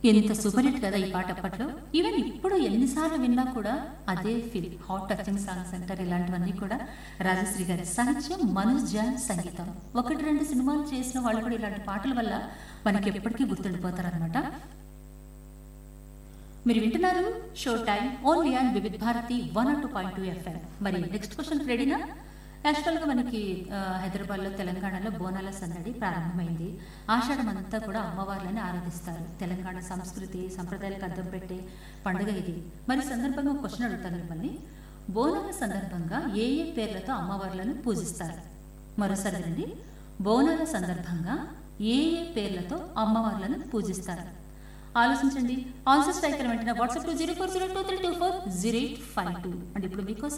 ఎంత super hit కదా ఈ పాట అప్పట్లో ఈవెన్ ఇప్పుడు ఎన్నిసార్లు విన్నా కూడా అదే ఫీల్ హాట్ టచింగ్ సాంగ్స్ అంటారు ఇలాంటివన్నీ కూడా రాజశ్రీ గారి సాహిత్యం మనోజ్ జాన్ సంగీతం ఒకటి రెండు సినిమాలు చేసిన వాళ్ళు కూడా ఇలాంటి పాటల వల్ల మనకి ఎప్పటికీ గుర్తుండిపోతారు అనమాట మీరు వింటున్నారు show time only on Vividh Bharati one two point two FM మరి నెక్స్ట్ క్వశ్చన్ రెడీనా యాక్చువల్గా మనకి ఆ, హైదరాబాద్లో తెలంగాణలో బోనాల సందడి ప్రారంభమైంది ఆషాఢం అంతా కూడా అమ్మవార్లని ఆరాధిస్తారు తెలంగాణ సంస్కృతి సంప్రదాయాలకు అద్దం పెట్టే పండుగ ఇది మరి ఈ సందర్భంగా ఒక క్వశ్చన్ అడుగుతాను మిమ్మల్ని బోనాల సందర్భంగా ఏ ఏ పేర్లతో అమ్మవార్లను పూజిస్తారు మరోసారి వినండి బోనాల సందర్భంగా ఏ ఏ పేర్లతో అమ్మవార్లను పూజిస్తారు ఆలోచించండి ఆన్సర్ స్ట్రైకర్ వెంటనే WhatsApp two zero four zero two three two four zero eight five two and ఇప్పుడు మీకోసం